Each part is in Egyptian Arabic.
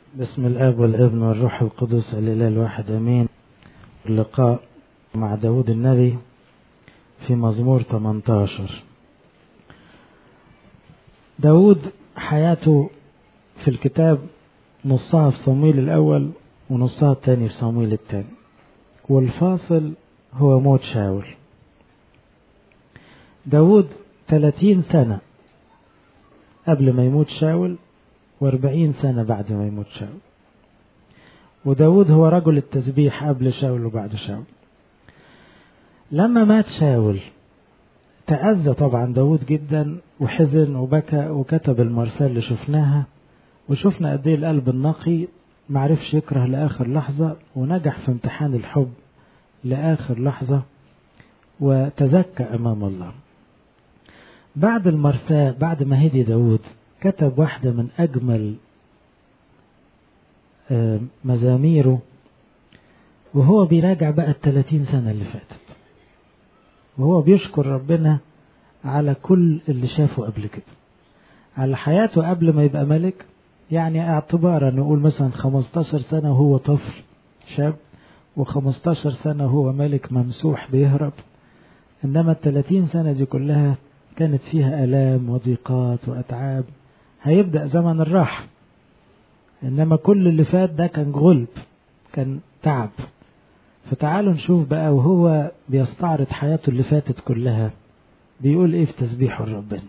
بسم الاب والابن والروح القدس الاله الواحد امين اللقاء مع داود النبي في مزمور 18 داود حياته في الكتاب نصها في صمويل الاول ونصها الثاني في صمويل الثاني والفاصل هو موت شاول داود 30 سنة قبل ما يموت شاول واربعين سنة بعد ما يموت شاول وداود هو رجل التسبيح قبل شاول وبعد شاول لما مات شاول تأذى طبعا داود جدا وحزن وبكى وكتب المرسال اللي شفناها وشفنا قد ايه القلب النقي معرفش يكره لآخر لحظة ونجح في امتحان الحب لآخر لحظة وتزكى أمام الله بعد المرساة بعد ما هدي داود كتب واحدة من أجمل مزاميره وهو بيراجع بقى الثلاثين سنة اللي فاتت وهو بيشكر ربنا على كل اللي شافه قبل كده على حياته قبل ما يبقى ملك يعني اعتبارا نقول مثلا 15 سنة وهو طفل شاب و15 سنة وهو ملك ممسوح بيهرب إنما الثلاثين سنة دي كلها كانت فيها آلام وضيقات وأتعاب هيبدأ زمن الراحة إنما كل اللي فات ده كان غلب كان تعب فتعالوا نشوف بقى وهو بيستعرض حياته اللي فاتت كلها بيقول ايه في تسبيحه لربنا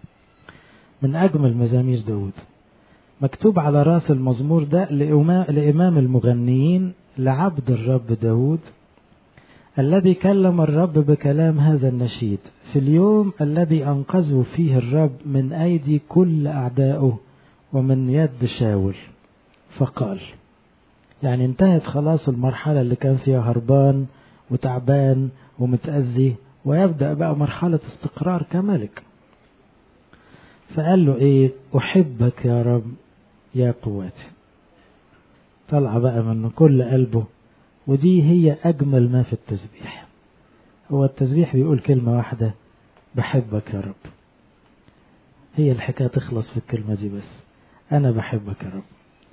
من أجمل مزامير داود مكتوب على راس المزمور ده لإمام المغنيين لعبد الرب داود الذي كلم الرب بكلام هذا النشيد في اليوم الذي أنقذه فيه الرب من أيدي كل أعدائه ومن يد شاول فقال يعني انتهت خلاص المرحلة اللي كان فيها هربان وتعبان ومتأذي ويبدأ بقى مرحلة استقرار كملك فقال له ايه أحبك يا رب يا قواتي طلع بقى من كل قلبه ودي هي أجمل ما في التسبيح هو التسبيح بيقول كلمة واحدة بحبك يا رب هي الحكاية تخلص في الكلمة دي بس أنا بحبك يا رب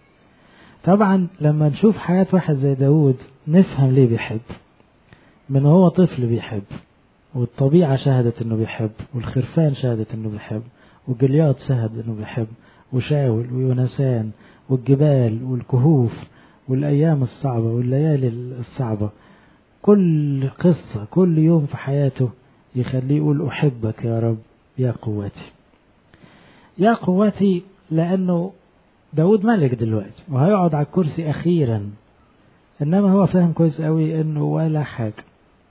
طبعا لما نشوف حياة واحد زي داود نفهم ليه بيحب من هو طفل بيحب والطبيعة شهدت انه بيحب والخرفان شهدت انه بيحب وجلياط شهد انه بيحب وشاول ويونسان والجبال والكهوف والأيام الصعبة والليالي الصعبة كل قصة كل يوم في حياته يخليه يقول أحبك يا رب يا قوتي يا قوتي لأنه داود ملك دلوقتي وهيقعد على الكرسي أخيرا إنما هو فاهم كويس قوي إنه ولا حاجة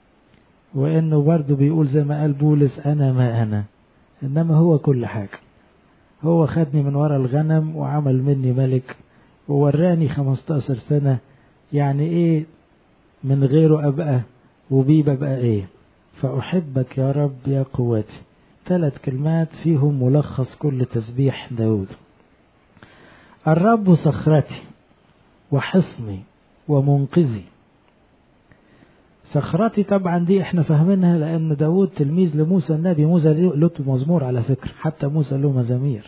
وإنه برضه بيقول زي ما قال بولس أنا ما أنا إنما هو كل حاجة هو خدني من ورا الغنم وعمل مني ملك ووراني 15 سنة يعني ايه من غيره ابقى وبيه ببقى ايه فاحبك يا رب يا قوتي ثلاث كلمات فيهم ملخص كل تسبيح داود الرب صخرتي وحصني ومنقذي صخرتي طبعا دي احنا فاهمينها لان داود تلميذ لموسى النبي موسى له مزمور على فكرة حتى موسى له مزامير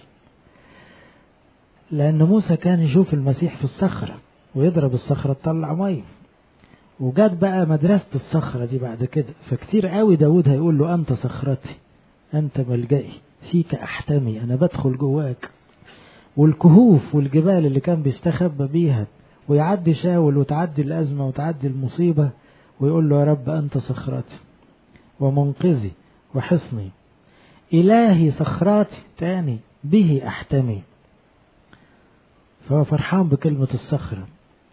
لأن موسى كان يشوف المسيح في الصخرة ويضرب الصخرة تطلع مية وجات بقى مدرسة الصخرة دي بعد كده فكتير قوي داود هيقول له أنت صخرتي أنت ملجئي فيك أحتمي أنا بدخل جواك والكهوف والجبال اللي كان بيستخبى بيها ويعدي شاول وتعدي الأزمة وتعدي المصيبة ويقول له يا رب أنت صخرتي ومنقذي وحصني إلهي صخراتي تاني به أحتمي فهو فرحان بكلمة الصخرة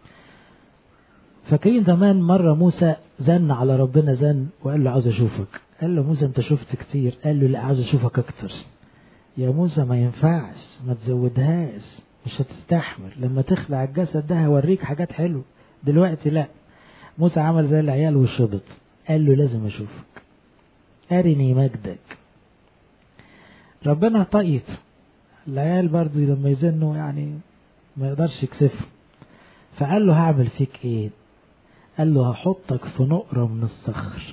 فاكرين زمان مرة موسى زن على ربنا زن وقال له عاوز أشوفك قال له موسى أنت شفت كتير قال له لا عاوز أشوفك أكتر يا موسى ما ينفعش ما تزودهاش مش هتستحمل لما تخلع الجسد ده هوريك حاجات حلوة دلوقتي لا موسى عمل زي العيال وشبط قال له لازم أشوفك أرني مجدك ربنا طيب العيال برضو لما يزنوا يعني ما يقدرش يكسفه فقال له هعمل فيك ايه قال له هحطك في نقرة من الصخر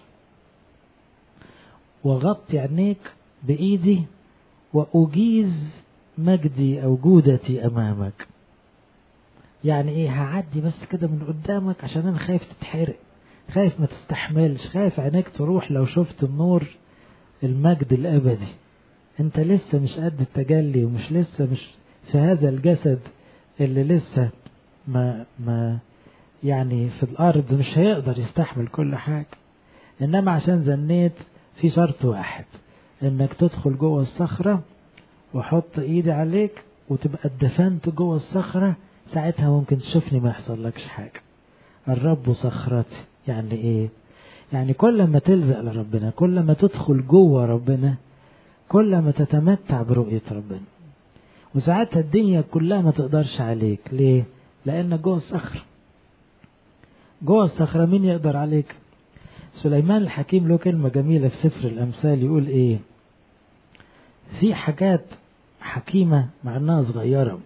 وغطي عينيك بإيدي وأجيز مجدي أو جودتي أمامك يعني ايه هعدي بس كده من قدامك عشان انا خايف تتحرق خايف ما تستحملش خايف عينيك تروح لو شفت النور المجد الابدي انت لسه مش قد التجلي ومش لسه مش في هذا الجسد اللي لسه ما ما يعني في الارض مش هيقدر يستحمل كل حاجة انما عشان زنيت في شرط واحد انك تدخل جوه الصخرة وحط ايدي عليك وتبقى اتدفنت جوه الصخرة ساعتها ممكن تشوفني ما يحصل لكش حاجة الرب صخرتي يعني ايه يعني كل ما تلزق لربنا كل ما تدخل جوه ربنا كل ما تتمتع برؤية ربنا وساعتها الدنيا كلها ما تقدرش عليك ليه لانك جوه الصخرة جوه الصخرة مين يقدر عليك سليمان الحكيم له كلمة جميلة في سفر الأمثال يقول إيه في حاجات حكيمة مع إنها صغيرة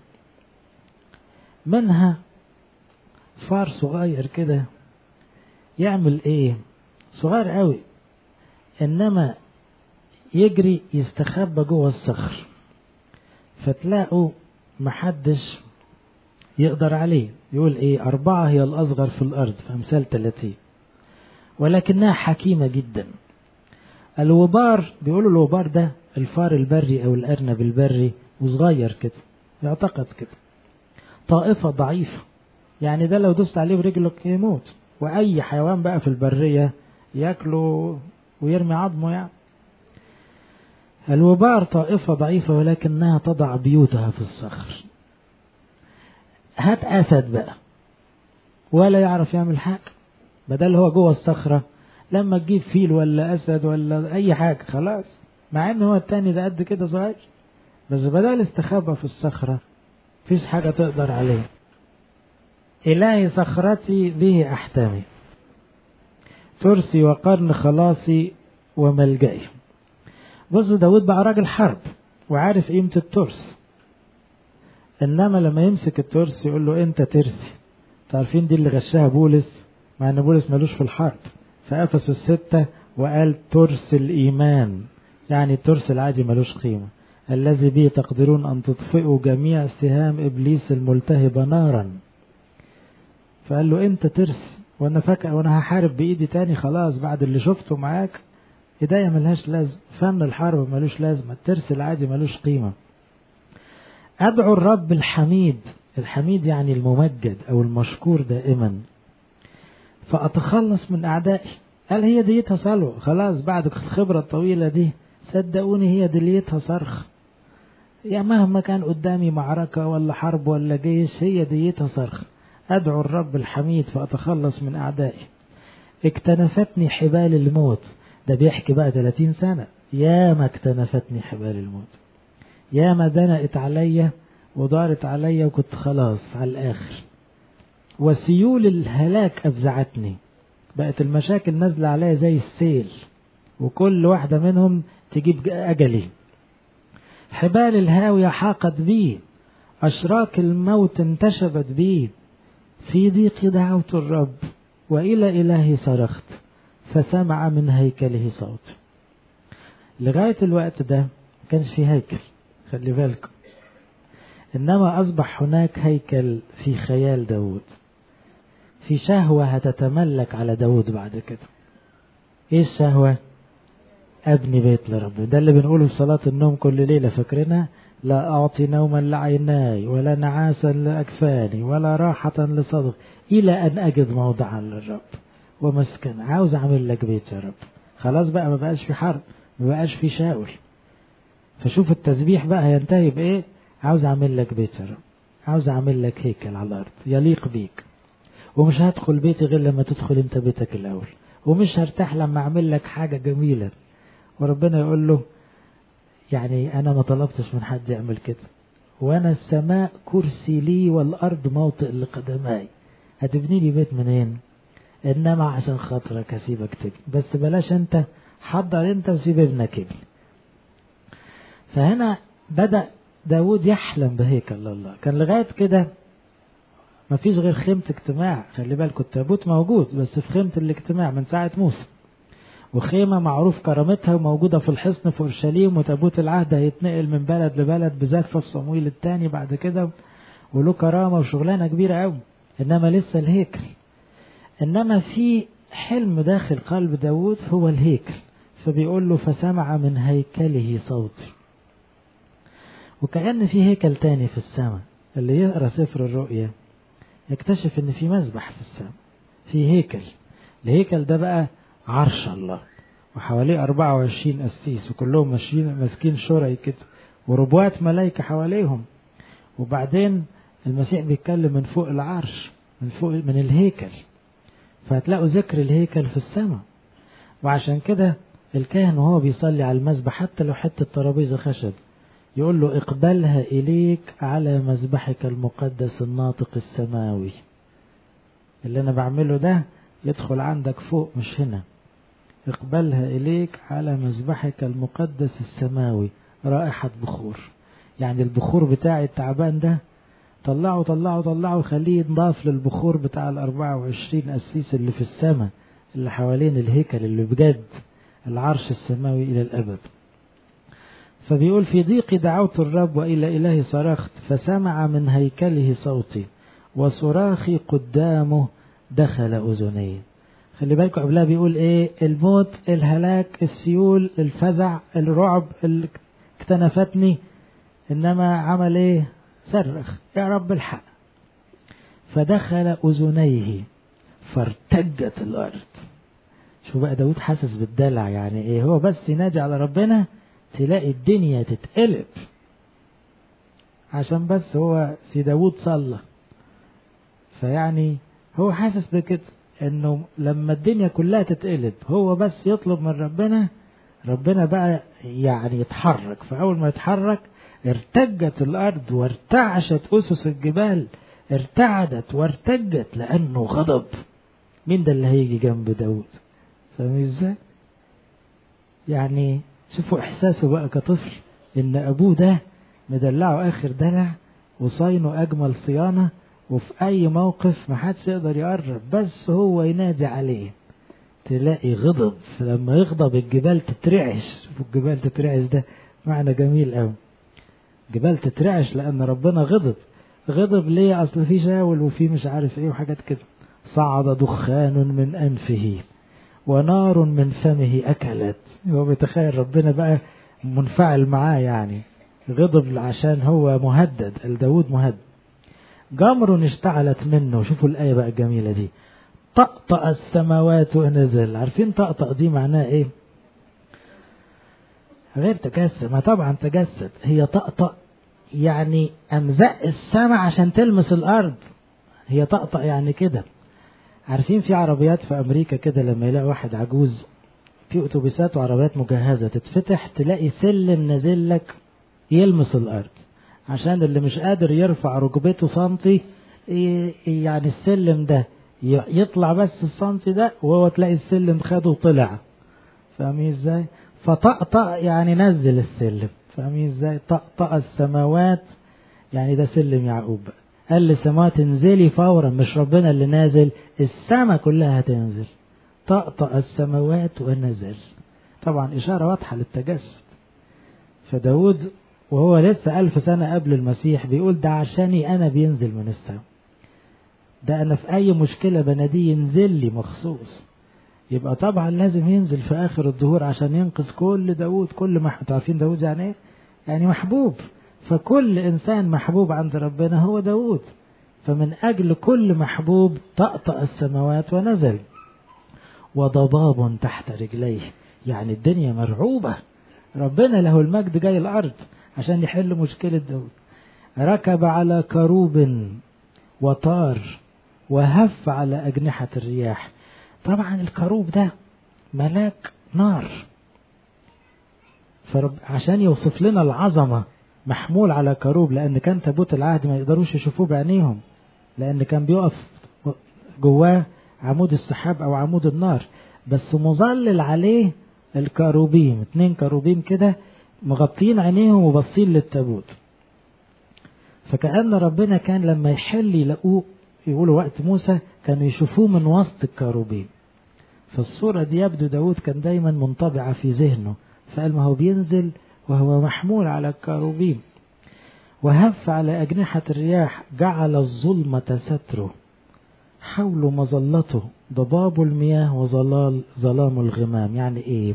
منها فار صغير كده يعمل إيه صغير قوي إنما يجري يستخبى جوه الصخر فتلاقوا محدش يقدر عليه يقول ايه أربعة هي الأصغر في الأرض في أمثال 30 ولكنها حكيمة جدا الوبار بيقولوا الوبار ده الفار البري أو الأرنب البري وصغير كده يعتقد كده طائفة ضعيفة يعني ده لو دوست عليه برجلك يموت وأي حيوان بقى في البرية ياكله ويرمي عظمه يعني الوبار طائفة ضعيفة ولكنها تضع بيوتها في الصخر هات أسد بقى ولا يعرف يعمل حاجة بدل هو جوه الصخرة لما تجيب فيل ولا أسد ولا أي حاجة خلاص مع إن هو التاني ده قد كده صغير بس بدل استخبى في الصخرة مفيش حاجة تقدر عليه إلهي صخرتي به أحتمي ترسي وقرن خلاصي وملجئي بص داود بقى راجل حرب وعارف قيمة الترس إنما لما يمسك الترس يقول له أنت ترسي تعرفين دي اللي غشها بولس مع إن بولس ملوش في الحرب فأفسس الستة وقال ترس الإيمان يعني الترس العادي ملوش قيمة الذي به تقدرون أن تطفئوا جميع سهام إبليس الملتهبة نارا فقال له أنت ترس وأنا فاكر وأنا هحارب بإيدي تاني خلاص بعد اللي شفته معاك إيديا ملهاش لازم فن الحرب ملوش لازمة الترس العادي ملوش قيمة أدعو الرب الحميد الحميد يعني الممجد أو المشكور دائما فأتخلص من أعدائي قال هي ديتها صلوة خلاص بعد الخبرة الطويلة دي صدقوني هي ديتها صرخ يعني مهما كان قدامي معركة ولا حرب ولا جيش هي ديتها صرخ أدعو الرب الحميد فأتخلص من أعدائي اكتنفتني حبال الموت ده بيحكي بقى 30 سنة يا ما اكتنفتني حبال الموت يا ما دنقت عليا ودارت عليا وكنت خلاص على الآخر وسيول الهلاك أفزعتني بقت المشاكل نازلة عليا زي السيل وكل واحدة منهم تجيب أجلي حبال الهاوية حاقت بي أشراك الموت انتشبت بي في ضيقي دعوت الرب وإلى إلهي صرخت فسمع من هيكله صوت لغاية الوقت ده كانش في هيكل خلي بالكم إنما أصبح هناك هيكل في خيال داود في شهوة هتتملك على داود بعد كده إيه الشهوة أبني بيت لرب ده اللي بنقوله في صلاة النوم كل ليلة فاكرينها لا أعطي نوما لعيناي ولا نعاسا لأكفاني ولا راحة لصدق إلى أن أجد موضعا للرب ومسكن عاوز أعمل لك بيت يا رب خلاص بقى ما بقاش في حرب ما بقاش في شاول فشوف التسبيح بقى هينتهي بإيه عاوز أعمل لك بيت يا رب عاوز أعمل لك هيكل على الأرض يليق بيك ومش هدخل بيتي غير لما تدخل انت بيتك الأول ومش هرتاح لما أعمل لك حاجة جميلة وربنا يقول له يعني أنا ما طلبتش من حد يعمل كده وأنا السماء كرسي لي والأرض موطئ لقدماي هتبني لي بيت منين إنما عشان خاطرك هسيبك تبني بس بلاش أنت حضر أنت وسيب ابنك يبني فهنا بدأ داود يحلم بهيكل الله كان لغاية كده ما فيش غير خيمة اجتماع خلي بالكم التابوت موجود بس في خيمة الاجتماع من ساعة موسى وخيمة معروف كرامتها وموجودة في الحصن في أورشليم وتابوت العهد هيتنقل من بلد لبلد بذات في صمويل الثاني بعد كده وله كرامة وشغلانة كبيرة قوي إنما لسه الهيكل إنما في حلم داخل قلب داود هو الهيكل فبيقول له فسمع من هيكله صوتي وكأن في هيكل تاني في السماء اللي يقرأ سفر الرؤيا يكتشف ان في مسبح في السماء في هيكل الهيكل ده بقى عرش الله وحواليه 24 قسيس وكلهم ماشيين ماسكين شرعي كده وربوات ملائكة حواليهم وبعدين المسيح بيتكلم من فوق العرش من فوق من الهيكل فهتلاقوا ذكر الهيكل في السماء وعشان كده الكاهن وهو بيصلي على المذبح حتى لو حتة ترابيزة خشب يقول له اقبلها إليك على مذبحك المقدس الناطق السماوي اللي أنا بعمله ده يدخل عندك فوق مش هنا اقبلها إليك على مذبحك المقدس السماوي رائحة بخور يعني البخور بتاعي التعبان ده طلعه طلعه طلعه خليه ينضاف للبخور بتاع الأربعة وعشرين أسيس اللي في السماء اللي حوالين الهيكل اللي بجد العرش السماوي إلى الأبد فبيقول في ضيقي دعوت الرب وإلى إلهي صرخت فسمع من هيكله صوتي وصراخي قدامه دخل أذني خلي بالكم قبلها بيقول ايه الموت الهلاك السيول الفزع الرعب اللي اكتنفتني انما عمل ايه صرخ يا رب الحق فدخل اذنيه فارتجت الارض شو بقى داود حاسس بالدلع يعني ايه هو بس ينادي على ربنا تلاقي الدنيا تتقلب عشان بس هو سي داود صلى فيعني هو حاسس بكده انه لما الدنيا كلها تتقلب هو بس يطلب من ربنا ربنا بقى يعني يتحرك فاول ما يتحرك ارتجت الارض وارتعشت اسس الجبال ارتعدت وارتجت لانه غضب مين ده اللي هيجي جنب داود فاهم ازاي يعني شوفوا احساسه بقى كطفل ان ابوه ده مدلعه اخر دلع وصاينه اجمل صيانه وفي اي موقف محدش يقدر يقرب بس هو ينادي عليه تلاقي غضب لما يغضب الجبال تترعش والجبال تترعش ده معنى جميل قوي جبال تترعش لان ربنا غضب غضب ليه اصل في شاول وفي مش عارف ايه وحاجات كده صعد دخان من انفه ونار من فمه اكلت هو بيتخيل ربنا بقى منفعل معاه يعني غضب عشان هو مهدد الداود مهدد جمر اشتعلت منه شوفوا الآية بقى الجميلة دي طقطق السماوات ونزل عارفين طقطق دي معناها ايه غير تجسد ما طبعا تجسد هي طقطق يعني أمزق السماء عشان تلمس الأرض هي طقطق يعني كده عارفين في عربيات في أمريكا كده لما يلاقي واحد عجوز في أتوبيسات وعربيات مجهزة تتفتح تلاقي سلم نازل لك يلمس الأرض عشان اللي مش قادر يرفع ركبته سنتي يعني السلم ده يطلع بس السنتي ده وهو تلاقي السلم خده وطلع فاهمين ازاي فطقطق يعني نزل السلم فاهمين ازاي طقطق السماوات يعني ده سلم يعقوب قال للسماوات انزلي فورا مش ربنا اللي نازل السماء كلها هتنزل طقطق السماوات ونزل طبعا إشارة واضحة للتجسد فداود وهو لسه ألف سنة قبل المسيح بيقول ده عشاني أنا بينزل من السماء ده أنا في أي مشكلة بناديه ينزل لي مخصوص يبقى طبعا لازم ينزل في آخر الظهور عشان ينقذ كل داود كل ما عارفين داود يعني إيه؟ يعني محبوب فكل إنسان محبوب عند ربنا هو داود فمن أجل كل محبوب طأطأ السماوات ونزل وضباب تحت رجليه يعني الدنيا مرعوبة ربنا له المجد جاي الأرض عشان يحل مشكلة داود ركب على كروب وطار وهف على أجنحة الرياح طبعا الكروب ده ملاك نار فرب عشان يوصف لنا العظمة محمول على كروب لأن كان تابوت العهد ما يقدروش يشوفوه بعينيهم لأن كان بيقف جواه عمود السحاب أو عمود النار بس مظلل عليه الكروبيم اتنين كروبيم كده مغطين عينيهم وباصين للتابوت فكأن ربنا كان لما يحل يلاقوه يقولوا وقت موسى كانوا يشوفوه من وسط الكروبين فالصورة دي يبدو داود كان دايما منطبعة في ذهنه فقال ما هو بينزل وهو محمول على الكروبين وهف على أجنحة الرياح جعل الظلمة ستره حول مظلته ضباب المياه وظلال ظلام الغمام يعني ايه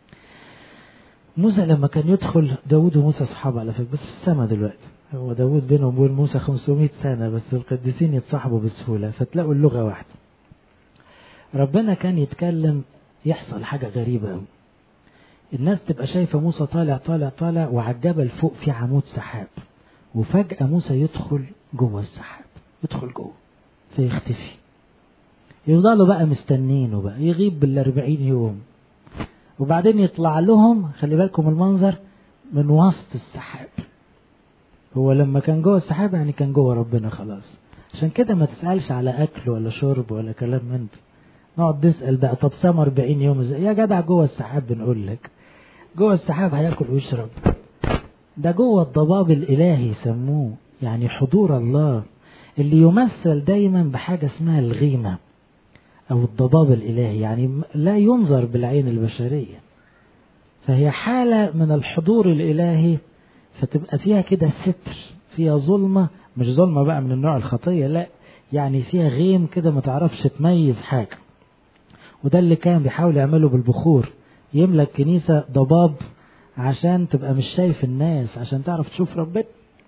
موسى لما كان يدخل داود وموسى اصحاب على فكره بس في السماء دلوقتي هو داود بينهم وبين موسى 500 سنة بس القديسين يتصاحبوا بسهولة فتلاقوا اللغة واحدة ربنا كان يتكلم يحصل حاجة غريبة قوي الناس تبقى شايفة موسى طالع طالع طالع وعلى الجبل فوق في عمود سحاب وفجأة موسى يدخل جوه السحاب يدخل جوه فيختفي يفضلوا بقى مستنينه بقى يغيب بالأربعين يوم وبعدين يطلع لهم خلي بالكم المنظر من وسط السحاب هو لما كان جوه السحاب يعني كان جوه ربنا خلاص عشان كده ما تسألش على أكل ولا شرب ولا كلام من ده نقعد نسأل بقى طب سام 40 يوم ازاي يا جدع جوه السحاب بنقول لك جوه السحاب هياكل ويشرب ده جوه الضباب الإلهي يسموه يعني حضور الله اللي يمثل دايما بحاجة اسمها الغيمة أو الضباب الإلهي يعني لا ينظر بالعين البشرية فهي حالة من الحضور الإلهي فتبقى فيها كده ستر فيها ظلمة مش ظلمة بقى من النوع الخطية لا يعني فيها غيم كده ما تعرفش تميز حاجة وده اللي كان بيحاول يعمله بالبخور يملى الكنيسة ضباب عشان تبقى مش شايف الناس عشان تعرف تشوف ربنا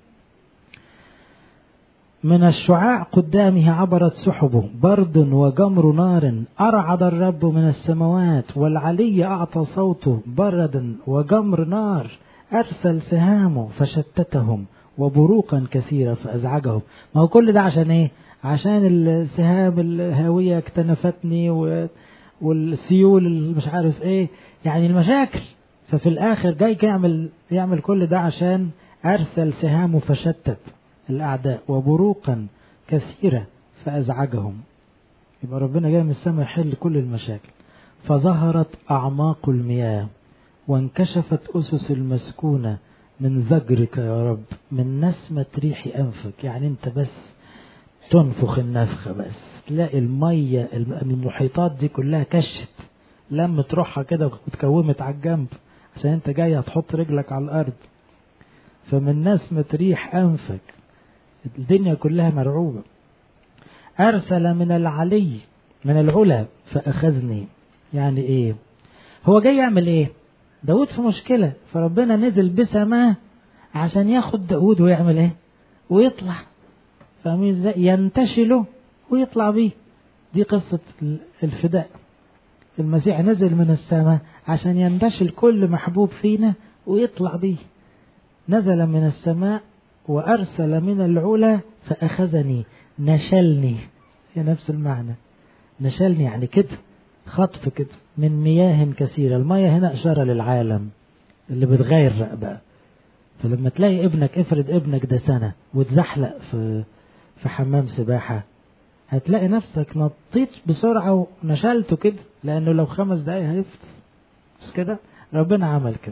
من الشعاع قدامه عبرت سحبه برد وجمر نار أرعد الرب من السماوات والعلي أعطى صوته بردا وجمر نار أرسل سهامه فشتتهم وبروقا كثيرة فأزعجهم ما هو كل ده عشان إيه عشان السهام الهاوية اكتنفتني و... والسيول اللي مش عارف ايه يعني المشاكل ففي الاخر جاي يعمل يعمل كل ده عشان ارسل سهامه فشتت الاعداء وبروقا كثيرة فازعجهم يبقى ربنا جاي من السماء يحل كل المشاكل فظهرت اعماق المياه وانكشفت اسس المسكونة من زجرك يا رب من نسمة ريح انفك يعني انت بس تنفخ النفخة بس تلاقي المية المحيطات دي كلها كشت لمت روحها كده واتكومت على الجنب عشان انت جاي هتحط رجلك على الارض فمن نسمة ريح انفك الدنيا كلها مرعوبة ارسل من العلي من العلا فاخذني يعني ايه هو جاي يعمل ايه داود في مشكلة فربنا نزل بسماه عشان ياخد داود ويعمل ايه ويطلع فاهمين ازاي ينتشله ويطلع بيه دي قصة الفداء المسيح نزل من السماء عشان ينتشل كل محبوب فينا ويطلع بيه نزل من السماء وأرسل من العلا فأخذني نشلني هي نفس المعنى نشلني يعني كده خطف كده من مياه كثيرة المياه هنا إشارة للعالم اللي بتغير بقى فلما تلاقي ابنك افرض ابنك ده سنة وتزحلق في في حمام سباحة هتلاقي نفسك نطيت بسرعة ونشلته كده لأنه لو خمس دقايق هيفطس بس كده ربنا عمل كده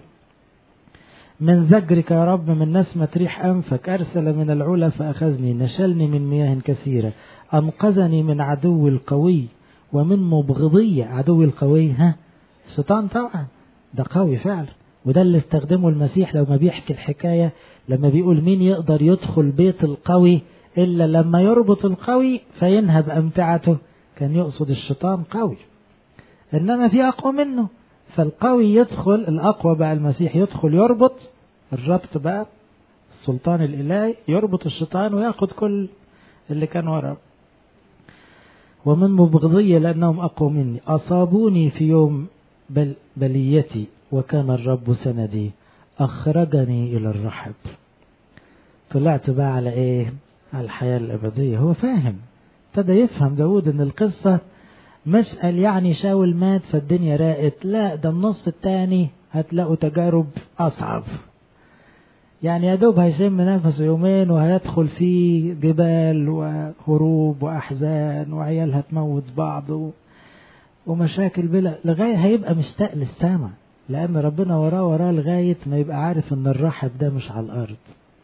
من زجرك يا رب من نسمة ريح أنفك أرسل من العلا فأخذني نشلني من مياه كثيرة أنقذني من عدو القوي ومن مبغضية عدو القوي ها الشيطان طبعا ده قوي فعلا وده اللي استخدمه المسيح لو ما بيحكي الحكاية لما بيقول مين يقدر يدخل بيت القوي إلا لما يربط القوي فينهب أمتعته كان يقصد الشيطان قوي إنما في أقوى منه فالقوي يدخل الأقوى بقى المسيح يدخل يربط الربط بقى السلطان الإلهي يربط الشيطان وياخد كل اللي كان وراه ومن مبغضية لأنهم أقوى مني أصابوني في يوم بل بليتي وكان الرب سندي أخرجني إلى الرحب طلعت بقى على إيه على الحياة الأبدية هو فاهم ابتدى يفهم داود ان القصة مش قال يعني شاول مات فالدنيا راقت لا ده النص التاني هتلاقوا تجارب أصعب يعني يا دوب هيشم نفسه يومين وهيدخل في جبال وهروب وأحزان وعيال هتموت بعض ومشاكل بلا لغاية هيبقى مشتاق للسماء لأن ربنا وراه وراه لغاية ما يبقى عارف إن الرحب ده مش على الأرض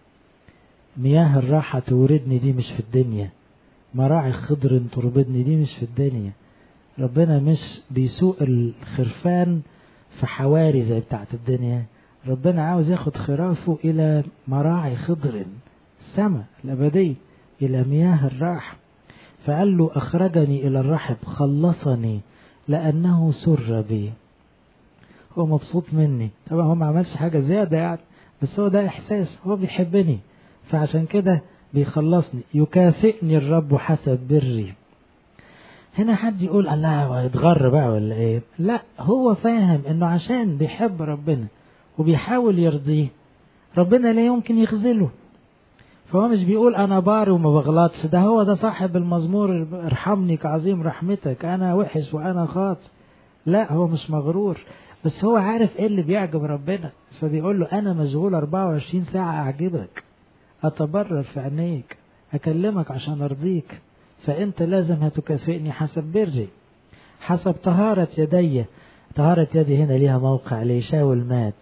مياه الراحة توردني دي مش في الدنيا مراعي خضر تربدني دي مش في الدنيا ربنا مش بيسوق الخرفان في حواري زي بتاعت الدنيا ربنا عاوز ياخد خرافه إلى مراعي خضر السماء الأبدية إلى مياه الراحة فقال له أخرجني إلى الرحب خلصني لأنه سر بي هو مبسوط مني طبعا هو ما عملش حاجة زيادة يعني بس هو ده إحساس هو بيحبني فعشان كده بيخلصني يكافئني الرب حسب بري هنا حد يقول الله هو هيتغر بقى ولا ايه لا هو فاهم انه عشان بيحب ربنا وبيحاول يرضيه ربنا لا يمكن يخذله فهو مش بيقول انا بار وما بغلطش ده هو ده صاحب المزمور ارحمني كعظيم رحمتك انا وحش وانا خاطئ لا هو مش مغرور بس هو عارف ايه اللي بيعجب ربنا فبيقول له انا مشغول 24 ساعة اعجبك اتبرر في عينيك اكلمك عشان ارضيك فانت لازم هتكافئني حسب بري حسب طهارة يدي طهارة يدي هنا ليها موقع ليه شاول مات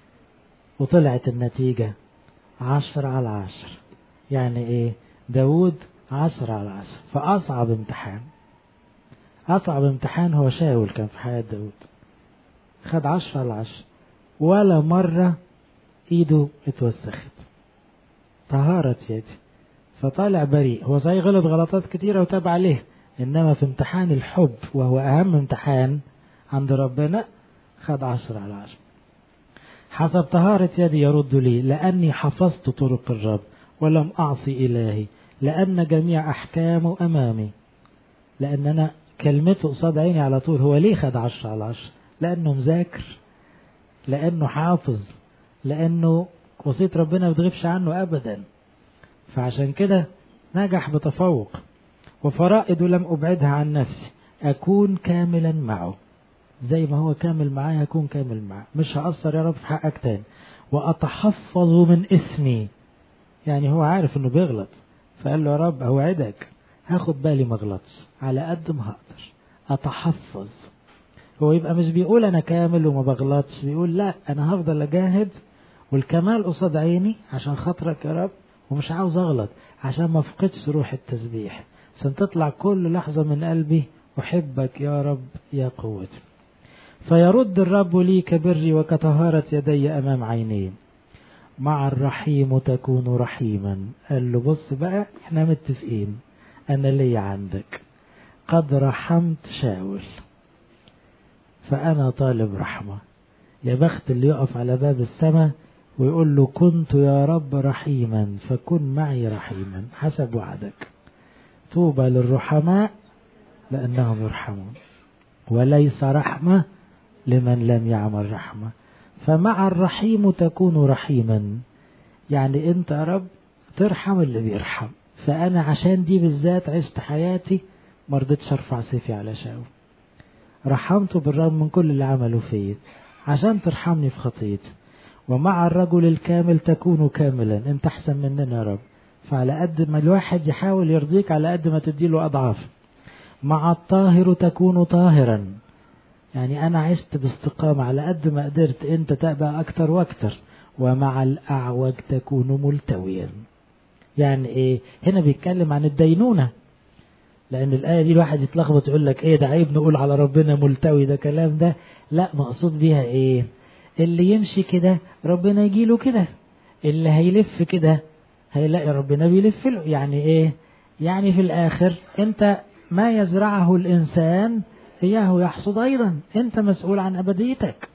وطلعت النتيجة عشر على عشر يعني ايه داود عشر على عشر فأصعب امتحان أصعب امتحان هو شاول كان في حياة داود خد عشر على عشر ولا مرة ايده اتوسخت طهارة يدي فطالع بريء هو صحيح غلط غلطات كتيرة وتاب عليه إنما في امتحان الحب وهو أهم امتحان عند ربنا خد عشر على عشر حسب طهارة يدي يرد لي لأني حفظت طرق الرب ولم أعصي إلهي لأن جميع أحكامه أمامي لأن أنا كلمته قصاد عيني على طول هو ليه خد عشر على عشر لأنه مذاكر لأنه حافظ لأنه وصية ربنا ما بتغيبش عنه أبدا فعشان كده نجح بتفوق وفرائض لم أبعدها عن نفسي أكون كاملا معه زي ما هو كامل معايا هكون كامل معاه مش هأثر يا رب في حقك تاني وأتحفظ من إثمي يعني هو عارف إنه بيغلط فقال له يا رب أوعدك هاخد بالي ما اغلطش على قد ما هقدر أتحفظ هو يبقى مش بيقول أنا كامل وما بغلطش بيقول لا أنا هفضل أجاهد والكمال قصاد عيني عشان خاطرك يا رب ومش عاوز أغلط عشان ما أفقدش روح التسبيح عشان تطلع كل لحظة من قلبي أحبك يا رب يا قوتي فيرد الرب لي كبري وكطهارة يدي أمام عيني مع الرحيم تكون رحيما قال له بص بقى احنا متفقين أنا لي عندك قد رحمت شاول فأنا طالب رحمة يا بخت اللي يقف على باب السماء ويقول له كنت يا رب رحيما فكن معي رحيما حسب وعدك طوبى للرحماء لأنهم يرحمون وليس رحمة لمن لم يعمل رحمة فمع الرحيم تكون رحيما يعني انت يا رب ترحم اللي بيرحم فأنا عشان دي بالذات عشت حياتي مرضتش ارفع سيفي على شاول رحمته بالرغم من كل اللي عمله فيا عشان ترحمني في خطيتي ومع الرجل الكامل تكون كاملا انت احسن مننا يا رب فعلى قد ما الواحد يحاول يرضيك على قد ما تديله اضعاف مع الطاهر تكون طاهرا يعني انا عشت باستقامة على قد ما قدرت انت تبقى اكتر واكتر ومع الاعوج تكون ملتويا يعني ايه هنا بيتكلم عن الدينونة لان الايه دي الواحد يتلخبط يقول لك ايه ده عيب نقول على ربنا ملتوي ده كلام ده لا مقصود بيها ايه اللي يمشي كده ربنا يجيله كده اللي هيلف كده هيلاقي ربنا بيلف له يعني ايه يعني في الاخر انت ما يزرعه الانسان اياه يحصد ايضا انت مسؤول عن ابديتك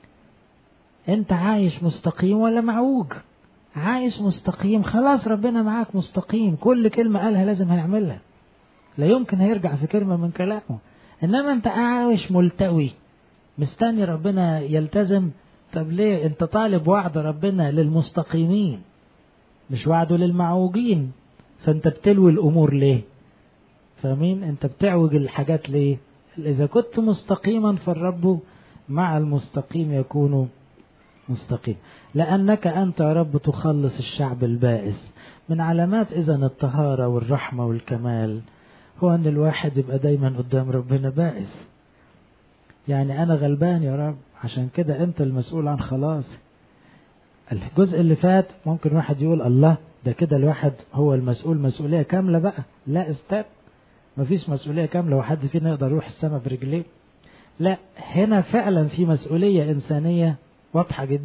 انت عايش مستقيم ولا معوج عايش مستقيم خلاص ربنا معاك مستقيم كل كلمة قالها لازم هيعملها لا يمكن هيرجع في كلمة من كلامه انما انت عايش ملتوي مستني ربنا يلتزم طب ليه انت طالب وعد ربنا للمستقيمين مش وعده للمعوجين فانت بتلوي الامور ليه فاهمين انت بتعوج الحاجات ليه اذا كنت مستقيما فالرب مع المستقيم يكون مستقيم لانك انت يا رب تخلص الشعب البائس من علامات اذا الطهارة والرحمة والكمال هو ان الواحد يبقى دايما قدام ربنا بائس يعني انا غلبان يا رب عشان كده انت المسؤول عن خلاص الجزء اللي فات ممكن واحد يقول الله ده كده الواحد هو المسؤول مسؤولية كاملة بقى لا استنى مفيش مسؤولية كاملة وحد فينا يقدر يروح السماء برجليه لا هنا فعلا في مسؤولية إنسانية واضحة جدا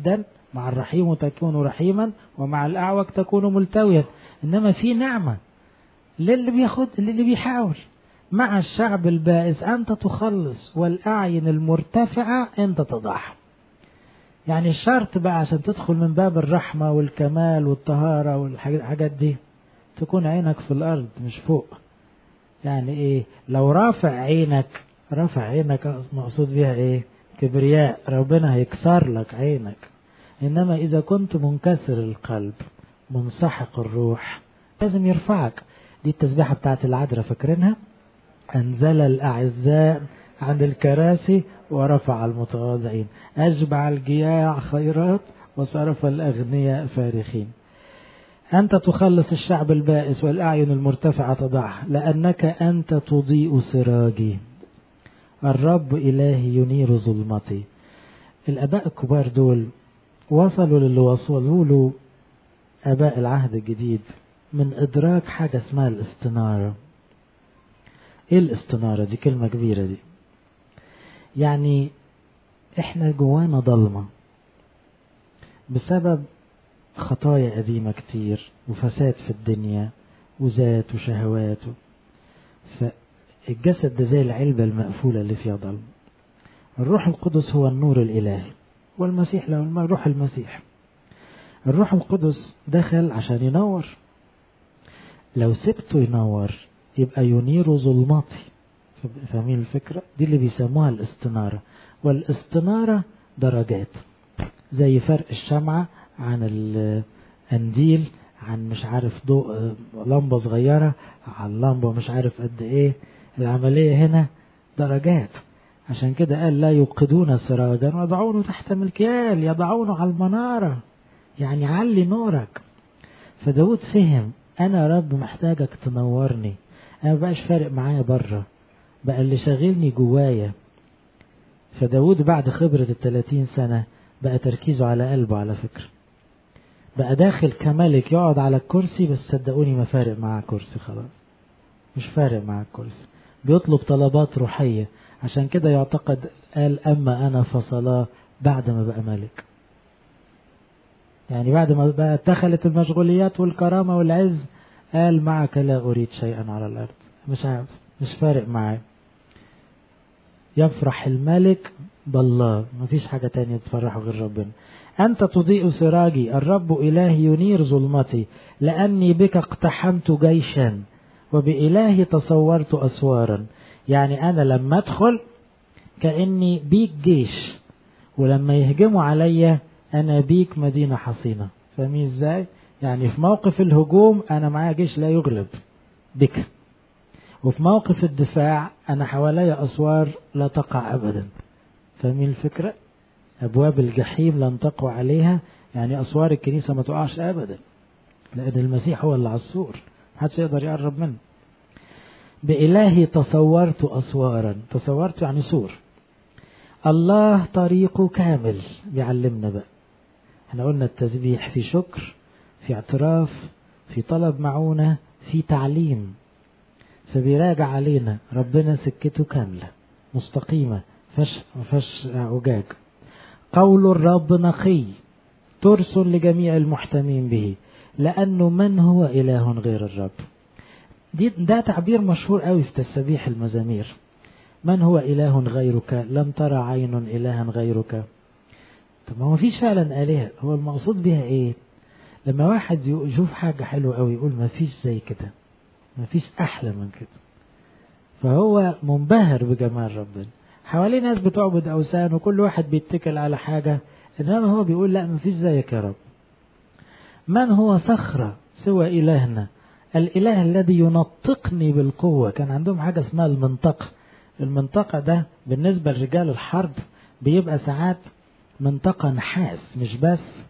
مع الرحيم تكون رحيما ومع الأعوج تكون ملتويا إنما في نعمة للي بياخد للي بيحاول مع الشعب البائس أنت تخلص والأعين المرتفعة أنت تضعها يعني الشرط بقى عشان تدخل من باب الرحمة والكمال والطهارة والحاجات دي تكون عينك في الأرض مش فوق يعني إيه لو رافع عينك رافع عينك مقصود بيها إيه كبرياء ربنا هيكسر لك عينك إنما إذا كنت منكسر القلب منسحق الروح لازم يرفعك دي التسبيحة بتاعت العذراء فاكرينها أنزل الأعزاء عن الكراسي ورفع المتواضعين أجبع الجياع خيرات وصرف الأغنياء فارخين أنت تخلص الشعب البائس والأعين المرتفعة تضعها لأنك أنت تضيء سراجي الرب إلهي ينير ظلمتي الآباء الكبار دول وصلوا للي وصلوا له آباء العهد الجديد من إدراك حاجة اسمها الاستنارة إيه الاستنارة دي كلمة كبيرة دي يعني إحنا جوانا ضلمة بسبب خطايا قديمة كتير وفساد في الدنيا وذات وشهوات فالجسد ده زي العلبة المقفولة اللي فيها ضلمة الروح القدس هو النور الإلهي والمسيح له روح المسيح الروح القدس دخل عشان ينور لو سبته ينور يبقى ينير ظلماتي فاهمين الفكرة دي اللي بيسموها الاستنارة والاستنارة درجات زي فرق الشمعة عن القنديل عن مش عارف ضوء لمبة صغيرة عن لمبة مش عارف قد ايه العملية هنا درجات عشان كده قال لا يوقدون سراجا ويضعونه تحت ملكيال يضعونه على المنارة يعني علي نورك فداود فهم انا يا رب محتاجك تنورني انا مبقاش فارق معايا بره بقى اللي شاغلني جوايا فداود بعد خبرة التلاتين سنة بقى تركيزه على قلبه على فكرة بقى داخل كملك يقعد على الكرسي بس صدقوني ما فارق معاه كرسي خلاص مش فارق معاه الكرسي بيطلب طلبات روحية عشان كده يعتقد قال أما أنا فصلاه بعد ما بقى ملك يعني بعد ما بقى دخلت المشغوليات والكرامة والعز قال معك لا أريد شيئا على الأرض مش عارف مش فارق معاه يفرح الملك بالله مفيش حاجة تانية تفرحه غير ربنا أنت تضيء سراجي الرب إلهي ينير ظلمتي لأني بك اقتحمت جيشا وبإلهي تصورت أسوارا يعني أنا لما أدخل كأني بيك جيش ولما يهجموا عليا أنا بيك مدينة حصينة فاهمين إزاي؟ يعني في موقف الهجوم أنا معايا جيش لا يغلب بك وفي موقف الدفاع أنا حوالي أسوار لا تقع أبدا فاهمين الفكرة؟ أبواب الجحيم لن تقوى عليها يعني أسوار الكنيسة ما تقعش أبدا لأن المسيح هو اللي على السور محدش يقدر يقرب منه بإلهي تصورت أسوارا تصورت يعني سور الله طريقه كامل بيعلمنا بقى احنا قلنا التسبيح في شكر في اعتراف في طلب معونة في تعليم فبيراجع علينا ربنا سكته كاملة مستقيمة فش فش عجاج قول الرب نقي ترس لجميع المحتمين به لأنه من هو إله غير الرب دي ده تعبير مشهور قوي في تسبيح المزامير من هو إله غيرك لم ترى عين إلها غيرك طب ما هو فيش فعلا آلهة هو المقصود بها إيه لما واحد يشوف حاجة حلوة قوي يقول ما فيش زي كده ما فيش أحلى من كده فهو منبهر بجمال ربنا حواليه ناس بتعبد أوثان وكل واحد بيتكل على حاجة إنما هو بيقول لا ما فيش زيك يا رب من هو صخرة سوى إلهنا الإله الذي ينطقني بالقوة كان عندهم حاجة اسمها المنطقة المنطقة ده بالنسبة لرجال الحرب بيبقى ساعات منطقة نحاس مش بس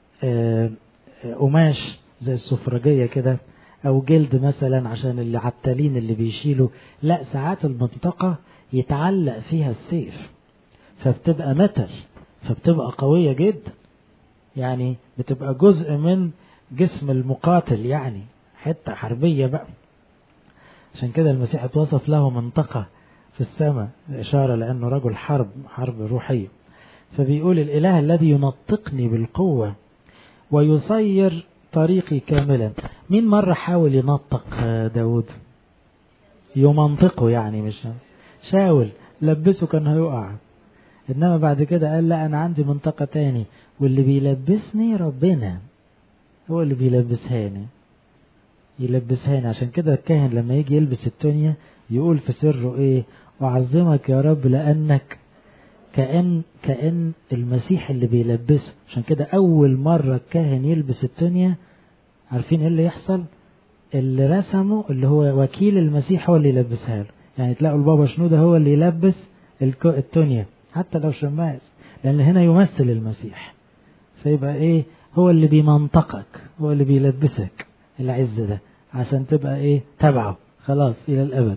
قماش زي السفرجية كده أو جلد مثلا عشان اللي عتالين اللي بيشيلوا لا ساعات المنطقة يتعلق فيها السيف فبتبقى متل فبتبقى قوية جدا يعني بتبقى جزء من جسم المقاتل يعني حتة حربية بقى عشان كده المسيح اتوصف له منطقة في السماء إشارة لأنه رجل حرب حرب روحية فبيقول الإله الذي ينطقني بالقوة ويصير طريقي كاملا مين مرة حاول ينطق داود يمنطقه يعني مش شاول لبسه كان هيقع انما بعد كده قال لا انا عندي منطقة تاني واللي بيلبسني ربنا هو اللي بيلبسهاني يلبسهاني عشان كده الكاهن لما يجي يلبس التونية يقول في سره ايه اعظمك يا رب لانك كأن كأن المسيح اللي بيلبسه عشان كده أول مرة الكاهن يلبس التونية عارفين ايه اللي يحصل اللي رسمه اللي هو وكيل المسيح هو اللي يلبسها له يعني تلاقوا البابا شنودة هو اللي يلبس التونية حتى لو شماس لأن هنا يمثل المسيح فيبقى ايه هو اللي بيمنطقك هو اللي بيلبسك العز ده عشان تبقى ايه تبعه خلاص إلى الأبد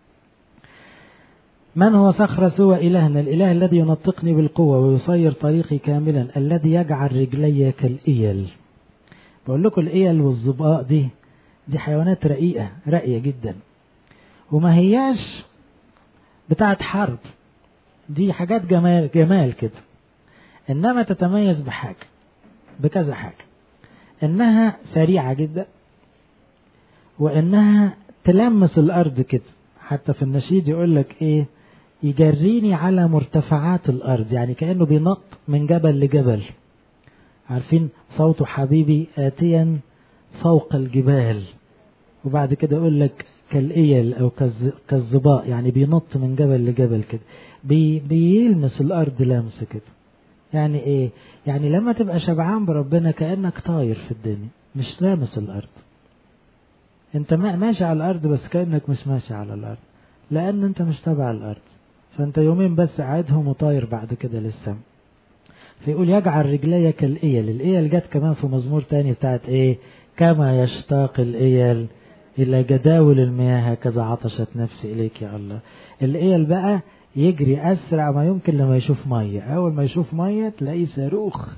من هو صخرة سوى إلهنا الإله الذي ينطقني بالقوة ويصير طريقي كاملا الذي يجعل رجلي كالإيل بقول لكم الإيل والظباء دي دي حيوانات رقيقة رقية جدا وما هياش بتاعت حرب دي حاجات جمال جمال كده إنما تتميز بحاجة بكذا حاجة إنها سريعة جدا وإنها تلمس الأرض كده حتى في النشيد يقول لك إيه يجريني على مرتفعات الأرض يعني كأنه بينط من جبل لجبل عارفين صوت حبيبي آتيا فوق الجبال وبعد كده يقول لك كالإيل أو كالظباء يعني بينط من جبل لجبل كده بي بيلمس الأرض لمس كده يعني إيه يعني لما تبقى شبعان بربنا كأنك طاير في الدنيا مش لامس الأرض انت ماشي على الأرض بس كأنك مش ماشي على الأرض لأن انت مش تبع الأرض فانت يومين بس قاعدهم وطاير بعد كده للسما فيقول يجعل رجلي كالإيل الإيل جت كمان في مزمور تاني بتاعت ايه كما يشتاق الإيل إلى جداول المياه هكذا عطشت نفسي إليك يا الله الإيل بقى يجري أسرع ما يمكن لما يشوف مية أول ما يشوف مية تلاقيه صاروخ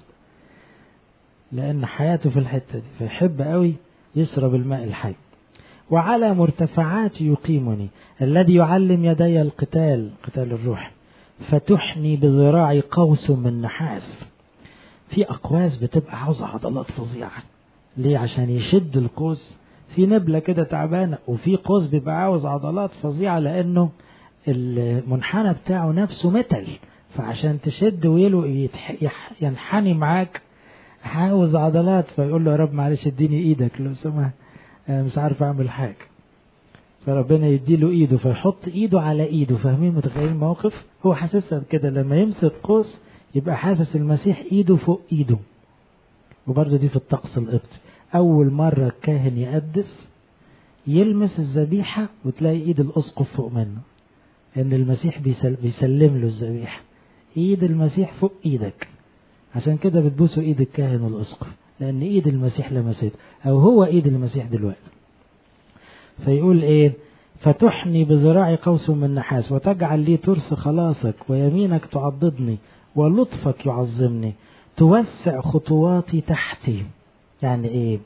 لأن حياته في الحتة دي فيحب قوي يشرب الماء الحي وعلى مرتفعات يقيمني الذي يعلم يدي القتال قتال الروح فتحني بذراعي قوس من نحاس في أقواس بتبقى عاوزة عضلات فظيعة ليه عشان يشد القوس في نبلة كده تعبانة وفي قوس بيبقى عاوز عضلات فظيعة لأنه المنحنى بتاعه نفسه متل فعشان تشد ويلو ينحني معاك عاوز عضلات فيقول له يا رب معلش اديني ايدك لو سمحت انا مش عارف اعمل حاجه فربنا يديله ايده فيحط ايده على ايده فاهمين متخيلين الموقف هو حاسسها كده لما يمسك قوس يبقى حاسس المسيح ايده فوق ايده وبرضه دي في الطقس القبطي اول مره الكاهن يقدس يلمس الذبيحه وتلاقي ايد الاسقف فوق منه ان المسيح بيسل بيسلم له الذبيحه ايد المسيح فوق ايدك عشان كده بتبوسوا ايد الكاهن والاسقف لأن إيد المسيح لمسته أو هو إيد المسيح دلوقتي فيقول إيه فتحني بذراعي قوس من نحاس وتجعل لي ترس خلاصك ويمينك تعضدني ولطفك يعظمني توسع خطواتي تحتي يعني إيه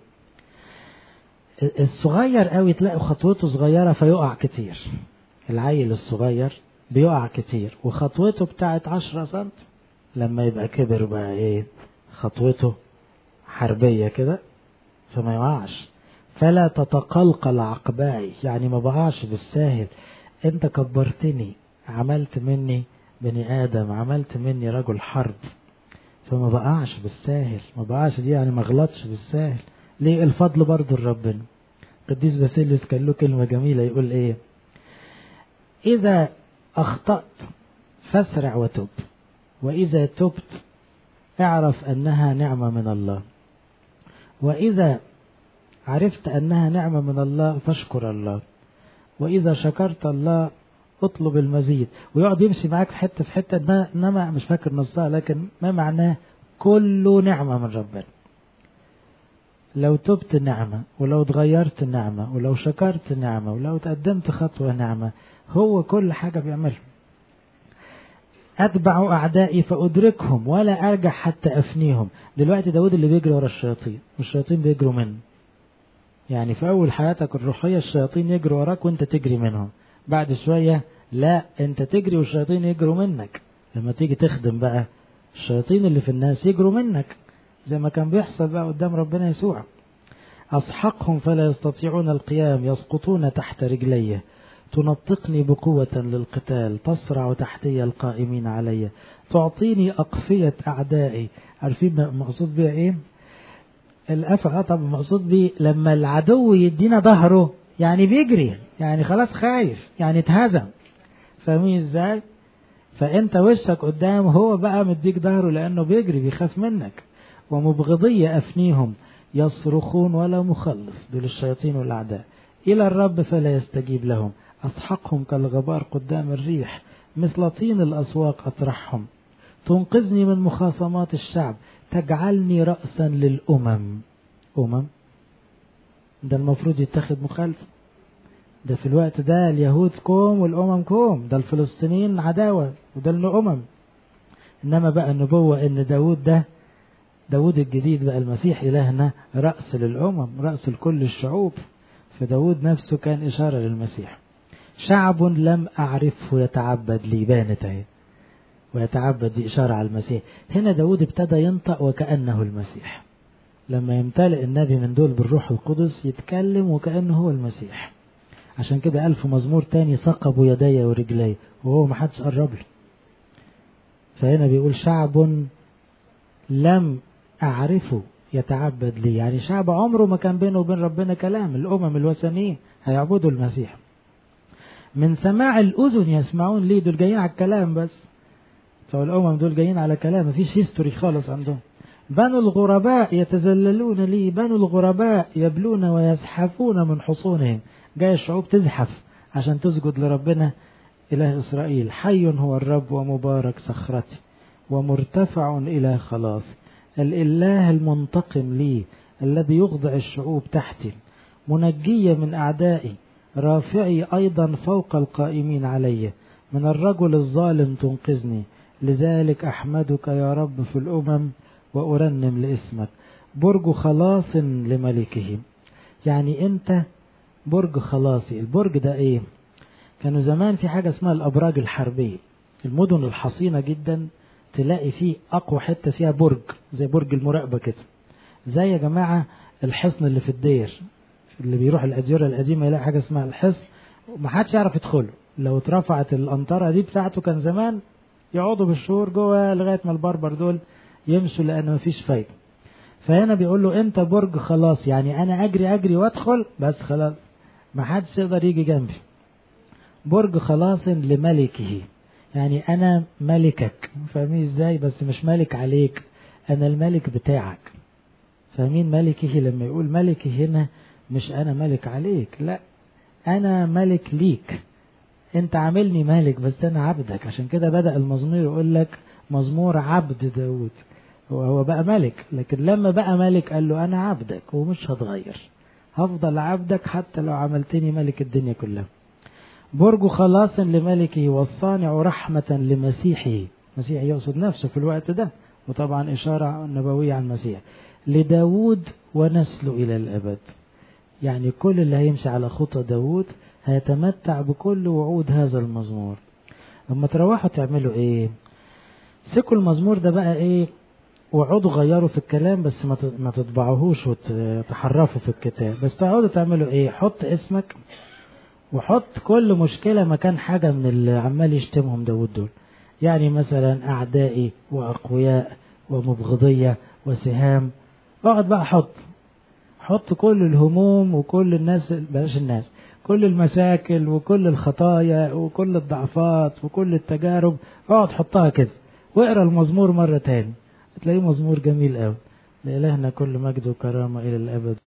الصغير قوي تلاقي خطوته صغيرة فيقع كتير العيل الصغير بيقع كتير وخطوته بتاعت عشرة سنت لما يبقى كبر بقى ايه خطوته حربية كده فما يقعش فلا تتقلقل عقباي يعني ما بقعش بالساهل انت كبرتني عملت مني بني ادم عملت مني رجل حرب فما بقعش بالساهل ما بقعش دي يعني ما غلطش بالساهل ليه الفضل برضه لربنا قديس باسيليوس كان له كلمة جميلة يقول ايه اذا اخطأت فاسرع وتب واذا تبت اعرف انها نعمة من الله وإذا عرفت أنها نعمة من الله فاشكر الله وإذا شكرت الله اطلب المزيد ويقعد يمشي معاك في حتة في حتة إنما مش فاكر نصها لكن ما معناه كله نعمة من ربنا لو تبت نعمة ولو اتغيرت نعمة ولو شكرت نعمة ولو تقدمت خطوة نعمة هو كل حاجة بيعملها أتبع أعدائي فأدركهم ولا أرجع حتى أفنيهم دلوقتي داود اللي بيجري ورا الشياطين والشياطين بيجروا منه يعني في أول حياتك الروحية الشياطين يجروا وراك وأنت تجري منهم بعد شوية لا أنت تجري والشياطين يجروا منك لما تيجي تخدم بقى الشياطين اللي في الناس يجروا منك زي ما كان بيحصل بقى قدام ربنا يسوع أسحقهم فلا يستطيعون القيام يسقطون تحت رجلي تنطقني بقوة للقتال تصرع تحتي القائمين علي تعطيني أقفية أعدائي عارفين مقصود بيها إيه؟ القفا طب مقصود بيه لما العدو يدينا ظهره يعني بيجري يعني خلاص خايف يعني اتهزم فاهمين ازاي؟ فانت وشك قدام هو بقى مديك ظهره لانه بيجري بيخاف منك ومبغضية افنيهم يصرخون ولا مخلص دول الشياطين والاعداء الى الرب فلا يستجيب لهم اسحقهم كالغبار قدام الريح مثل طين الاسواق اطرحهم تنقذني من مخاصمات الشعب تجعلني رأسا للأمم أمم ده المفروض يتخذ مخالفة ده في الوقت ده اليهود كوم والأمم كوم ده الفلسطينيين عداوة وده الأمم إنما بقى النبوة إن داود ده داود الجديد بقى المسيح إلهنا رأس للأمم رأس لكل الشعوب فداود نفسه كان إشارة للمسيح شعب لم أعرفه يتعبد لي بانت اهي ويتعبد دي إشارة على المسيح هنا داود ابتدى ينطق وكأنه المسيح لما يمتلئ النبي من دول بالروح القدس يتكلم وكأنه هو المسيح عشان كده قال في مزمور تاني ثقبوا يدي ورجلي وهو ما حدش قرب له فهنا بيقول شعب لم أعرفه يتعبد لي يعني شعب عمره ما كان بينه وبين ربنا كلام الأمم الوثنيين هيعبدوا المسيح من سماع الأذن يسمعون ليه دول جايين على الكلام بس فالأمم دول جايين على كلام مفيش هيستوري خالص عندهم بنو الغرباء يتذللون لي بنو الغرباء يبلون ويزحفون من حصونهم جاي الشعوب تزحف عشان تسجد لربنا إله إسرائيل حي هو الرب ومبارك صخرتي ومرتفع إلى خلاص الإله المنتقم لي الذي يخضع الشعوب تحتي منجية من أعدائي رافعي أيضا فوق القائمين علي من الرجل الظالم تنقذني لذلك أحمدك يا رب في الأمم وأرنم لاسمك برج خلاص لملكه يعني أنت برج خلاصي البرج ده إيه كانوا زمان في حاجة اسمها الأبراج الحربية المدن الحصينة جدا تلاقي فيه أقوى حتة فيها برج زي برج المراقبة كده زي يا جماعة الحصن اللي في الدير اللي بيروح الأديرة القديمة يلاقي حاجة اسمها الحصن ومحدش يعرف يدخله لو اترفعت الأنطرة دي بتاعته كان زمان يقعدوا بالشهور جوه لغاية ما البربر دول يمشوا لأن مفيش فايدة فهنا بيقول له أنت برج خلاص يعني أنا أجري أجري وأدخل بس خلاص ما حدش يقدر يجي جنبي برج خلاص لملكه يعني أنا ملكك فاهمين إزاي بس مش ملك عليك أنا الملك بتاعك فاهمين ملكه لما يقول ملكي هنا مش أنا ملك عليك لا أنا ملك ليك انت عاملني مالك بس انا عبدك عشان كده بدأ المزمور يقول لك مزمور عبد داود هو هو بقى ملك لكن لما بقى ملك قال له انا عبدك ومش هتغير هفضل عبدك حتى لو عملتني ملك الدنيا كلها برج خلاص لملكه والصانع رحمة لمسيحه مسيح يقصد نفسه في الوقت ده وطبعا إشارة نبوية عن المسيح لداود ونسله إلى الأبد يعني كل اللي هيمشي على خطى داود هيتمتع بكل وعود هذا المزمور لما تروحوا تعملوا ايه سكوا المزمور ده بقى ايه وعودوا غيروا في الكلام بس ما تطبعوهوش وتحرفوا في الكتاب بس تقعدوا تعملوا ايه حط اسمك وحط كل مشكلة مكان حاجة من اللي عمال يشتمهم داود دول يعني مثلا أعدائي وأقوياء ومبغضية وسهام اقعد بقى حط حط كل الهموم وكل الناس بلاش الناس كل المشاكل وكل الخطايا وكل الضعفات وكل التجارب اقعد حطها كده واقرا المزمور مرة تاني تلاقيه مزمور جميل قوي لإلهنا كل مجد وكرامة إلى الأبد